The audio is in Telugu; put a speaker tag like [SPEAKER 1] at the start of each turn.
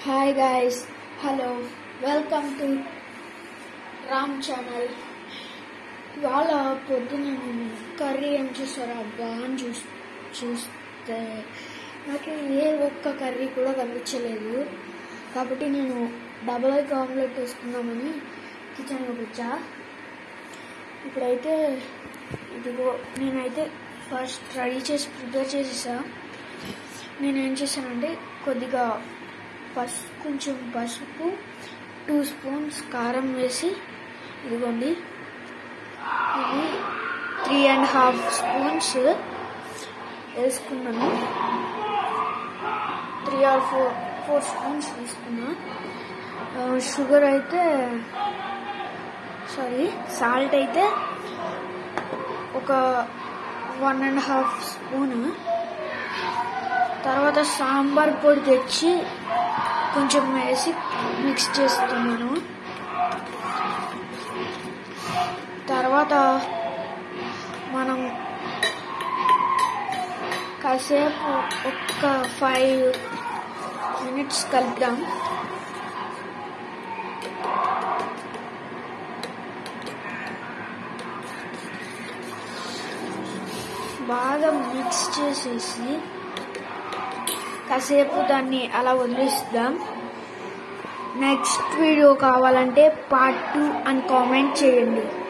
[SPEAKER 1] hi guys hello welcome to Ram channel ఇవాళ పొద్దున నేను కర్రీ ఏం చూస్తారో అబ్బా అని చూ చూస్తే నాకు ఏ ఒక్క కర్రీ కూడా కనిపించలేదు కాబట్టి నేను డబల్ ఎగ్ ఆమ్లెట్ వేసుకుందామని కిచెన్లోకి వచ్చా ఇప్పుడైతే ఇదిగో నేనైతే ఫస్ట్ రెడీ చేసి ప్రిపేర్ చేసేసా నేను ఏం చేశానంటే కొద్దిగా పసుపు కొంచెం పసుపు టూ స్పూన్స్ కారం వేసి ఇదిగోండి ఇది త్రీ అండ్ హాఫ్ స్పూన్స్ వేసుకున్నాను three or four four spoons తీసుకున్నా షుగర్ అయితే సారీ సాల్ట్ అయితే ఒక వన్ అండ్ హాఫ్ స్పూన్ తర్వాత సాంబార్ పొడి తెచ్చి కొంచెం వేసి మిక్స్ చేస్తున్నాను తర్వాత మనం కాసేపు ఒక్క ఫైవ్ మినిట్స్ కలుపుదాం బాగా మిక్స్ చేసేసి కాసేపు దాన్ని అలా వదిలేస్తాం నెక్స్ట్ వీడియో కావాలంటే పార్ట్ టూ అని కామెంట్ చేయండి